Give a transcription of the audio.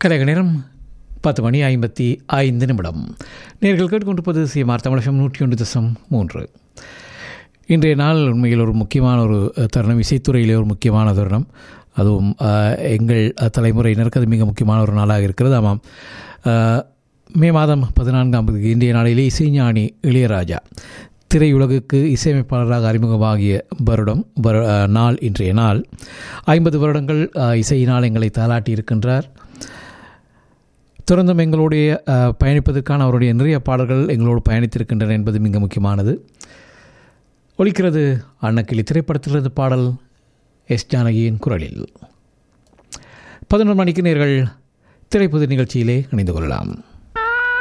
கலைக நேரம் பத்து மணி ஐம்பத்தி ஐந்து நிமிடம் நேர்கள் கேட்டுக்கொண்டிருப்பது சிஎம்ஆர் தமிழகம் நூற்றி ஒன்று தசம் மூன்று இன்றைய நாள் உண்மையில் ஒரு முக்கியமான ஒரு தருணம் இசைத்துறையிலே ஒரு முக்கியமான தருணம் அதுவும் அஹ், எங்கள் தலைமுறையினருக்கு அது மிக முக்கியமான ஒரு நாளாக இருக்கிறது ஆமாம் அஹ், மே மாதம் பதினான்காம் தேதி இன்றைய நாளிலே இசைஞானி இளையராஜா திரையுலகுக்கு இசையமைப்பாளராக அறிமுகமாகிய வருடம் வரு அஹ், நாள் இன்றைய நாள் ஐம்பது வருடங்கள் அஹ், இசையினால் எங்களை தாளாட்டி இருக்கின்றார் தொடர்ந்தும் எங்களுடைய அஹ், பயணிப்பதற்கான அவருடைய நிறைய பாடல்கள் எங்களோடு பயணித்திருக்கின்றன என்பது மிக முக்கியமானது ஒலிக்கிறது அன்னக்கிளி திரைப்படத்திலிருந்து பாடல் எஸ் ஜானகியின் குரலில் பதினொரு மணிக்கு நேர்கள் திரைப்புது நிகழ்ச்சியிலே இணைந்து கொள்ளலாம்